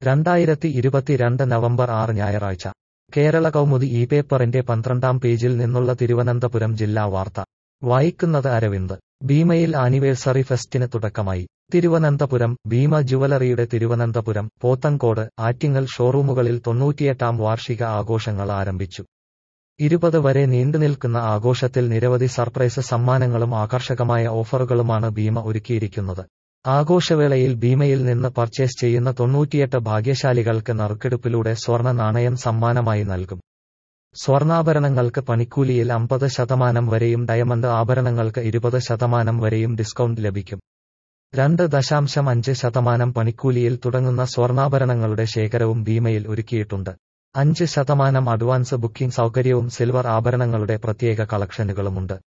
രണ്ടായിരത്തി ഇരുപത്തിരണ്ട് നവംബർ ആറ് ഞായറാഴ്ച കേരള കൗമുദി ഈ പേപ്പറിന്റെ പന്ത്രണ്ടാം പേജിൽ നിന്നുള്ള തിരുവനന്തപുരം ജില്ലാ വാർത്ത വായിക്കുന്നത് അരവിന്ദ് ഭീമയിൽ ആനിവേഴ്സറി ഫെസ്റ്റിന് തുടക്കമായി തിരുവനന്തപുരം ഭീമ ജുവലറിയുടെ തിരുവനന്തപുരം പോത്തങ്കോട് ആറ്റിങ്ങൽ ഷോറൂമുകളിൽ തൊണ്ണൂറ്റിയെട്ടാം വാർഷിക ആഘോഷങ്ങൾ ആരംഭിച്ചു ഇരുപത് വരെ നീണ്ടുനിൽക്കുന്ന ആഘോഷത്തിൽ നിരവധി സർപ്രൈസ് സമ്മാനങ്ങളും ആകർഷകമായ ഓഫറുകളുമാണ് ഭീമ ഒരുക്കിയിരിക്കുന്നത് ആഘോഷവേളയിൽ ഭീമയിൽ നിന്ന് പർച്ചേസ് ചെയ്യുന്ന തൊണ്ണൂറ്റിയെട്ട് ഭാഗ്യശാലികൾക്ക് നറുക്കെടുപ്പിലൂടെ സ്വർണ്ണ നാണയം സമ്മാനമായി നൽകും സ്വർണ്ണാഭരണങ്ങൾക്ക് പണിക്കൂലിയിൽ അമ്പത് ശതമാനം വരെയും ഡയമണ്ട് ആഭരണങ്ങൾക്ക് ഇരുപത് ശതമാനം വരെയും ഡിസ്കൗണ്ട് ലഭിക്കും രണ്ട് ദശാംശം അഞ്ച് ശതമാനം പണിക്കൂലിയിൽ തുടങ്ങുന്ന സ്വർണ്ണാഭരണങ്ങളുടെ ശേഖരവും ഭീമയിൽ ഒരുക്കിയിട്ടുണ്ട് അഞ്ച് ശതമാനം അഡ്വാൻസ് ബുക്കിംഗ് സൗകര്യവും സിൽവർ ആഭരണങ്ങളുടെ പ്രത്യേക കളക്ഷനുകളുമുണ്ട്